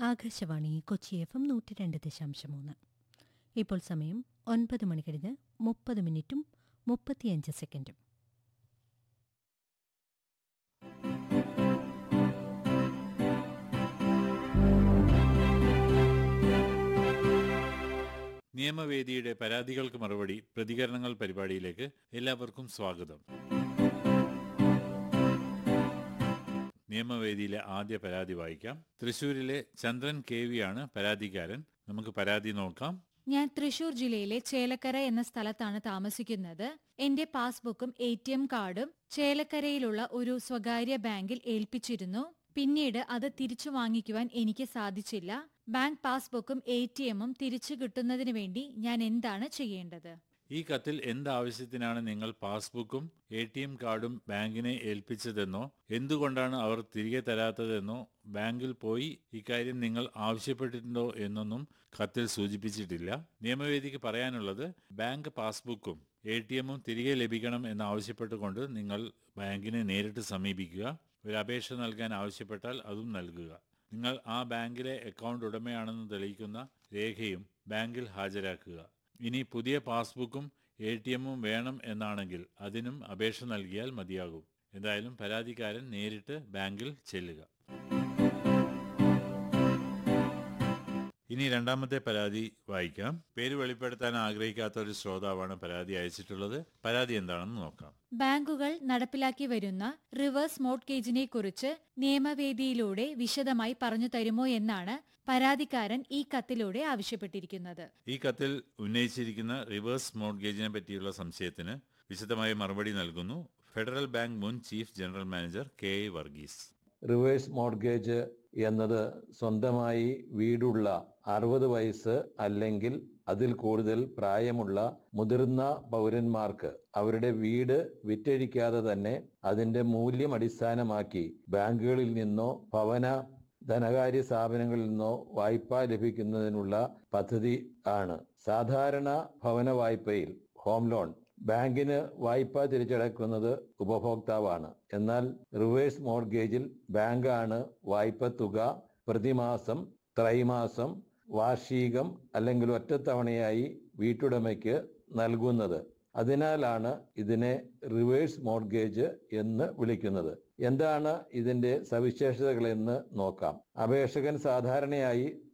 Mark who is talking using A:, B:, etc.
A: Akashvani Kochi F M നൂറ്റി രണ്ട് ദശാംശം മൂന്ന് ഇപ്പോൾ സമയം ഒൻപത് മണി കഴിഞ്ഞ് മുപ്പത് മിനിറ്റും മുപ്പത്തിയഞ്ച് സെക്കൻഡും
B: നിയമവേദിയുടെ പരാതികൾക്ക് മറുപടി പ്രതികരണങ്ങൾ പരിപാടിയിലേക്ക് എല്ലാവർക്കും സ്വാഗതം നിയമവേദിയിലെ ആദ്യ പരാതി വായിക്കാം തൃശൂരിലെ ചന്ദ്രൻ കെ വിയാണ് പരാതിക്കാരൻ നമുക്ക് പരാതി നോക്കാം
C: ഞാൻ തൃശൂർ ജില്ലയിലെ ചേലക്കര എന്ന സ്ഥലത്താണ് താമസിക്കുന്നത് എന്റെ പാസ്ബുക്കും എ ടി എം കാർഡും ചേലക്കരയിലുള്ള ഒരു സ്വകാര്യ ബാങ്കിൽ ഏൽപ്പിച്ചിരുന്നു പിന്നീട് അത് തിരിച്ചു വാങ്ങിക്കുവാൻ എനിക്ക് സാധിച്ചില്ല ബാങ്ക് പാസ്ബുക്കും എ ടി എമ്മും തിരിച്ചു കിട്ടുന്നതിന് വേണ്ടി ഞാൻ എന്താണ് ചെയ്യേണ്ടത്
B: ഈ കത്തിൽ എന്താവശ്യത്തിനാണ് നിങ്ങൾ പാസ്ബുക്കും എ ടി എം കാർഡും ബാങ്കിനെ ഏൽപ്പിച്ചതെന്നോ എന്തുകൊണ്ടാണ് അവർ തിരികെ തരാത്തതെന്നോ ബാങ്കിൽ പോയി ഇക്കാര്യം നിങ്ങൾ ആവശ്യപ്പെട്ടിട്ടുണ്ടോ എന്നൊന്നും കത്തിൽ സൂചിപ്പിച്ചിട്ടില്ല നിയമവേദിക്ക് പറയാനുള്ളത് ബാങ്ക് പാസ്ബുക്കും എ ടി എമ്മും തിരികെ ലഭിക്കണം എന്നാവശ്യപ്പെട്ടുകൊണ്ട് നിങ്ങൾ ബാങ്കിനെ നേരിട്ട് സമീപിക്കുക ഒരു അപേക്ഷ നൽകാൻ ആവശ്യപ്പെട്ടാൽ അതും നൽകുക നിങ്ങൾ ആ ബാങ്കിലെ അക്കൗണ്ട് ഉടമയാണെന്ന് തെളിയിക്കുന്ന രേഖയും ബാങ്കിൽ ഹാജരാക്കുക ഇനി പുതിയ പാസ്ബുക്കും എ ടി എമ്മും വേണം എന്നാണെങ്കിൽ അതിനും അപേക്ഷ നൽകിയാൽ മതിയാകും എന്തായാലും പരാതിക്കാരൻ നേരിട്ട് ബാങ്കിൽ ചെല്ലുക ഇനി രണ്ടാമത്തെ പരാതി വായിക്കാം പേര് വെളിപ്പെടുത്താൻ ആഗ്രഹിക്കാത്ത ഒരു ശ്രോതാവാണ് പരാതി അയച്ചിട്ടുള്ളത് പരാതി എന്താണെന്ന് നോക്കാം
C: ബാങ്കുകൾ നടപ്പിലാക്കി വരുന്ന റിവേഴ്സ് മോർട്ട്ഗേജിനെ കുറിച്ച് നിയമവേദിയിലൂടെ വിശദമായി പറഞ്ഞു തരുമോ എന്നാണ് പരാതിക്കാരൻ ഈ കത്തിലൂടെ ആവശ്യപ്പെട്ടിരിക്കുന്നത്
B: ഈ കത്തിൽ ഉന്നയിച്ചിരിക്കുന്ന റിവേഴ്സ് മോർഗേജിനെ പറ്റിയുള്ള സംശയത്തിന് വിശദമായ മറുപടി നൽകുന്നു ഫെഡറൽ ബാങ്ക് മുൻ chief general manager K A Varghese
D: reverse mortgage എന്നത് സ്വന്തമായി വീടുള്ള അറുപത് വയസ്സ് അല്ലെങ്കിൽ അതിൽ കൂടുതൽ പ്രായമുള്ള മുതിർന്ന പൗരന്മാർക്ക് അവരുടെ വീട് വിറ്റഴിക്കാതെ തന്നെ അതിന്റെ മൂല്യം അടിസ്ഥാനമാക്കി ബാങ്കുകളിൽ നിന്നോ ഭവന ധനകാര്യ സ്ഥാപനങ്ങളിൽ നിന്നോ വായ്പ ലഭിക്കുന്നതിനുള്ള പദ്ധതി ആണ് സാധാരണ ഭവന വായ്പയിൽ ഹോം ലോൺ ബാങ്കിന് വായ്പ തിരിച്ചടക്കുന്നത് ഉപഭോക്താവാണ് എന്നാൽ റിവേഴ്സ് മോർഗേജിൽ ബാങ്കാണ് വായ്പ തുക പ്രതിമാസം ത്രൈമാസം വാർഷികം അല്ലെങ്കിൽ ഒറ്റത്തവണയായി വീട്ടുടമയ്ക്ക് നൽകുന്നത് അതിനാലാണ് ഇതിനെ റിവേഴ്സ് മോർഗേജ് എന്ന് വിളിക്കുന്നത് എന്താണ് ഇതിന്റെ സവിശേഷതകളെന്ന് നോക്കാം അപേക്ഷകൻ സാധാരണയായി